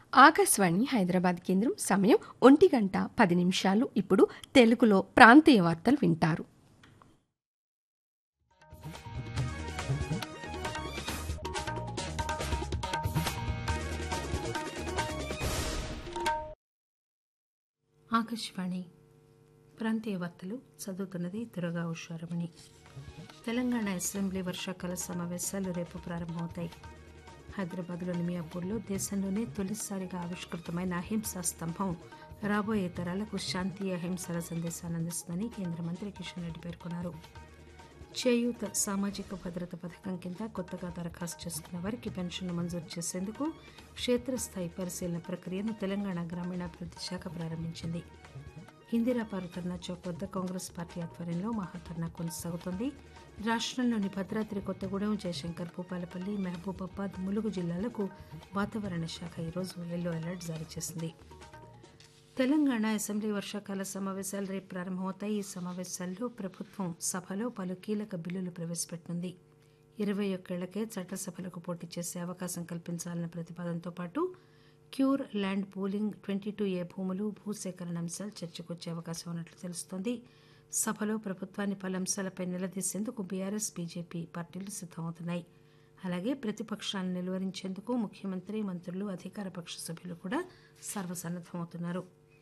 ఆకాశవాణి హైదరాబాద్ కేంద్రం సమయం ఒంటి గంట పది నిమిషాలు ఇప్పుడు తెలుగులో ప్రాంతీయ వార్తలు వింటారు ఆకాశవాణి ప్రాంతీయ వార్తలు చదువుతున్నది దురగా ఉషారమణి తెలంగాణ అసెంబ్లీ వర్షాకాల సమావేశాలు రేపు ప్రారంభమవుతాయి హైదరాబాద్లోని మియాపూర్లో దేశంలోనే తొలిసారిగా ఆవిష్కృతమైన అహింసా స్తంభం రాబోయే తరాలకు శాంతి అహింసల సందేశాన్ని అందిస్తుందని కేంద్ర మంత్రి కిషన్ రెడ్డి పేర్కొన్నారు చేయూత సామాజిక భద్రత పథకం కింద కొత్తగా దరఖాస్తు చేసుకున్న వారికి పెన్షన్ మంజూరు చేసేందుకు క్షేత్రస్థాయి పరిశీలన ప్రక్రియను తెలంగాణ గ్రామీణాభివృద్ధి శాఖ ప్రారంభించింది ఇందిరా పార్క్ ధర్నా చౌక్ వద్ద కాంగ్రెస్ పార్టీ ఆధ్వర్యంలో మహాధర్నా కొనసాగుతోంది రాష్ట్రంలోని భద్రాద్రి కొత్తగూడెం జయశంకర్ భూపాలపల్లి మహబూబాబాద్ ములుగు జిల్లాలకు వాతావరణ శాఖ ఈరోజు ఎల్లో అలర్ట్ జారీ చేసింది తెలంగాణ అసెంబ్లీ వర్షాకాల సమావేశాలు రేపు ప్రారంభమవుతాయి ఈ సమావేశాల్లో ప్రభుత్వం సభలో పలు కీలక బిల్లులు ప్రవేశపెట్టనుంది ఇరవై ఒక్కేళ్లకే చట్టసభలకు పోటీ చేసే అవకాశం కల్పించాలన్న ప్రతిపాదనతో పాటు CURE land pooling twenty two A భూములు భూసేకరణ అంశాలు చర్చకొచ్చే అవకాశం ఉన్నట్లు తెలుస్తోంది సభలో ప్రభుత్వాన్ని పలు అంశాలపై నిలదీసేందుకు బీఆర్ఎస్ బీజేపీ పార్టీలు సిద్దమవుతున్నాయి అలాగే ప్రతిపక్షాలను నిలువరించేందుకు ముఖ్యమంత్రి మంత్రులు అధికార పక్ష సభ్యులు కూడా సర్వసన్నద్దమవుతున్నారు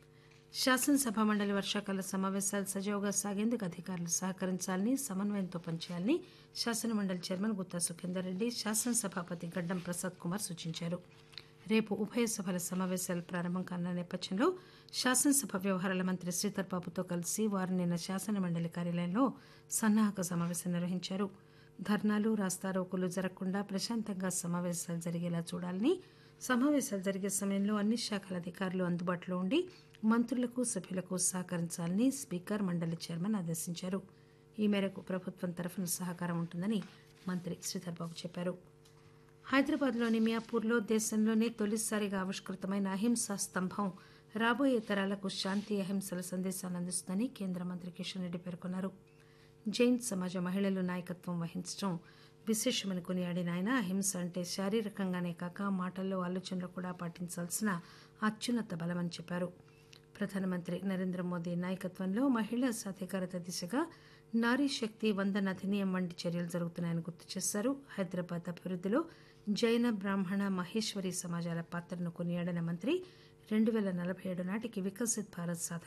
శాసనసభ మండలి వర్షాకాల సమావేశాలు సజావుగా సాగేందుకు అధికారులు సహకరించాలని సమన్వయంతో పనిచేయాలని శాసనమండలి చైర్మన్ గుత్తా సుఖేందర్ రెడ్డి శాసనసభాపతి గడ్డం ప్రసాద్ కుమార్ సూచించారు రేపు ఉభయ సభల సమావేశాలు ప్రారంభం కానున్న నేపథ్యంలో శాసనసభ వ్యవహారాల మంత్రి శ్రీధర్ బాబుతో కలిసి వారు నిన్న శాసనమండలి కార్యాలయంలో సన్నాహక సమావేశం నిర్వహించారు ధర్నాలు రాస్తారోకులు జరగకుండా ప్రశాంతంగా సమావేశాలు జరిగేలా చూడాలని సమావేశాలు జరిగే సమయంలో అన్ని శాఖల అధికారులు అందుబాటులో ఉండి మంత్రులకు సభ్యులకు సహకరించాలని స్పీకర్ మండలి చైర్మన్ ఆదేశించారు ఈ మేరకు ప్రభుత్వం తరఫున సహకారం ఉంటుందని మంత్రి శ్రీధర్ బాబు చెప్పారు హైదరాబాద్లోని మియాపూర్లో దేశంలోనే తొలిసారిగా ఆవిష్కృతమైన అహింసా స్తంభం రాబోయే తరాలకు శాంతి అహింసల సందేశాన్ని అందిస్తుందని కేంద్ర మంత్రి కిషన్ రెడ్డి పేర్కొన్నారు జైన్ సమాజ మహిళలు నాయకత్వం వహించడం విశేషమని కొనియాడిన ఆయన అహింస అంటే శారీరకంగానే కాక మాటల్లో ఆలోచనలు కూడా పాటించాల్సిన అత్యున్నత బలమని చెప్పారు ప్రధానమంత్రి నరేంద్ర మోదీ నాయకత్వంలో మహిళా సాధికారత దిశగా నారీ శక్తి వందన అధినియం వంటి చర్యలు జరుగుతున్నాయని గుర్తు చేశారు హైదరాబాద్ అభివృద్ధిలో జైన బ్రాహ్మణ మహేశ్వరి సమాజాల పాత్రను కొనియాడిన మంత్రి రెండు వేల నలభై ఏడు నాటికి వికసిత్ భారత్ సాధన